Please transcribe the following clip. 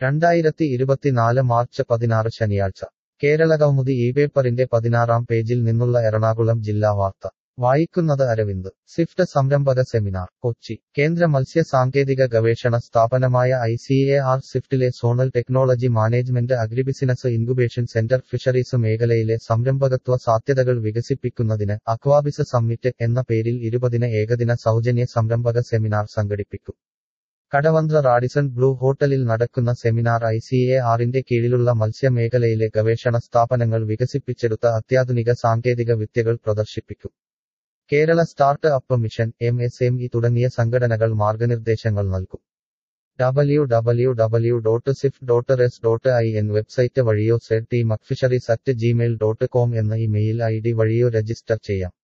രണ്ടായിരത്തി ഇരുപത്തിനാല് മാർച്ച് പതിനാറ് ശനിയാഴ്ച കേരളകൗമുദി ഈ പേപ്പറിന്റെ പതിനാറാം പേജിൽ നിന്നുള്ള എറണാകുളം ജില്ലാ വാർത്ത വായിക്കുന്നത് അരവിന്ദ് സ്വിഫ്റ്റ് സംരംഭക സെമിനാർ കൊച്ചി കേന്ദ്ര മത്സ്യ സാങ്കേതിക ഗവേഷണ സ്ഥാപനമായ ഐ സി എ ആർ സ്വിഫ്റ്റിലെ zonal technology management agribusiness incubation centre fisheries മേഖലയിലെ സംരംഭകത്വ സാധ്യതകൾ വികസിപ്പിക്കുന്നതിന് അക്വാബിസ് സമ്മിറ്റ് എന്ന പേരിൽ ഇരുപതിന് ഏകദിന സൗജന്യ സംരംഭക സെമിനാർ സംഘടിപ്പിക്കും കടവന്ത്ര റാഡിസൺ ബ്ലൂ ഹോട്ടലിൽ നടക്കുന്ന സെമിനാർ ഐ സി എ ആറിന്റെ കീഴിലുള്ള മത്സ്യമേഖലയിലെ ഗവേഷണ സ്ഥാപനങ്ങൾ വികസിപ്പിച്ചെടുത്ത അത്യാധുനിക സാങ്കേതിക വിദ്യകൾ പ്രദർശിപ്പിക്കും Kerala startup mission M S M E തുടങ്ങിയ സംഘടനകൾ മാർഗനിർദ്ദേശങ്ങൾ നൽകും W W W dot CIFT dot S dot I N website വഴിയോ സെഡ് ടി മക്ഫിഷറീസ് അറ്റ് ജിമെയിൽ ഡോട്ട് കോം എന്ന ഇമെയിൽ ഐ ഡി വഴിയോ രജിസ്റ്റർ ചെയ്യാം